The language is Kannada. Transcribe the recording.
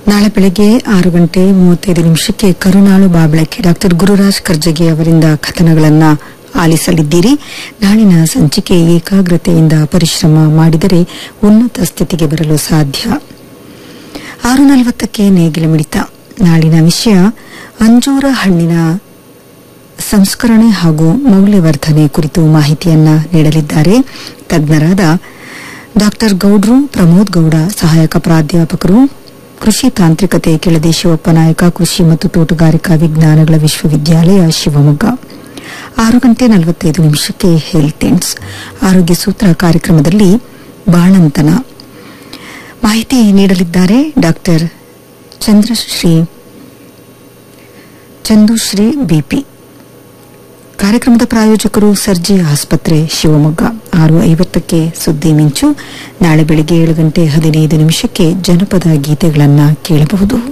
ನಾಳೆ ಬೆಳಗ್ಗೆ ಆರು ಗಂಟೆ ಮೂವತ್ತೈದು ನಿಮಿಷಕ್ಕೆ ಕರುನಾಳು ಬಾಬಳಕೆ ಡಾಕ್ಟರ್ ಗುರುರಾಜ್ ಕರ್ಜಗಿ ಅವರಿಂದ ಕಥನಗಳನ್ನ ಆಲಿಸಲಿದ್ದೀರಿ ನಾಳಿನ ಸಂಚಿಕೆ ಏಕಾಗ್ರತೆಯಿಂದ ಪರಿಶ್ರಮ ಮಾಡಿದರೆ ಉನ್ನತ ಸ್ಥಿತಿಗೆ ಬರಲು ಸಾಧ್ಯ ಆರು ನಲವತ್ತಕ್ಕೆ ನೇಗಿಲ ಮಿಡಿತ ನಾಳಿನ ವಿಷಯ ಅಂಜೂರ ಹಣ್ಣಿನ ಸಂಸ್ಕರಣೆ ಹಾಗೂ ಮೌಲ್ಯವರ್ಧನೆ ಕುರಿತು ಮಾಹಿತಿಯನ್ನ ನೀಡಲಿದ್ದಾರೆ ತಜ್ಞರಾದ ಡಾಕ್ಟರ್ ಗೌಡ್ರು ಪ್ರಮೋದ್ ಗೌಡ ಸಹಾಯಕ ಪ್ರಾಧ್ಯಾಪಕರು ಕೃಷಿ ತಾಂತ್ರಿಕತೆ ಕೆಳದಿ ಶಿವಪ್ಪ ನಾಯಕ ಕೃಷಿ ಮತ್ತು ತೋಟಗಾರಿಕಾ ವಿಜ್ಞಾನಗಳ ವಿಶ್ವವಿದ್ಯಾಲಯ ಶಿವಮೊಗ್ಗ ಆರು ಗಂಟೆ ನಲವತ್ತೈದು ನಿಮಿಷಕ್ಕೆ ಹೆಲ್ತ್ ಎಂಡ್ಸ್ ಆರೋಗ್ಯ ಸೂತ್ರ ಕಾರ್ಯಕ್ರಮದಲ್ಲಿ ಬಾಣಂತನ ಮಾಹಿತಿ ನೀಡಲಿದ್ದಾರೆ ಡಾಕ್ಟರ್ ಚಂದ್ರಶ್ರೀ ಚಂದುಶ್ರೀ ಬಿಪಿ ಕಾರ್ಯಕ್ರಮದ ಪ್ರಾಯೋಜಕರು ಸರ್ಜಿ ಆಸ್ಪತ್ರೆ ಶಿವಮೊಗ್ಗ ಆರು ಐವತ್ತಕ್ಕೆ ಸುದ್ದಿ ಮಿಂಚು ನಾಳೆ ಬೆಳಿಗ್ಗೆ ಏಳು ಗಂಟೆ ಹದಿನೈದು ನಿಮಿಷಕ್ಕೆ ಜನಪದ ಗೀತೆಗಳನ್ನು ಕೇಳಬಹುದು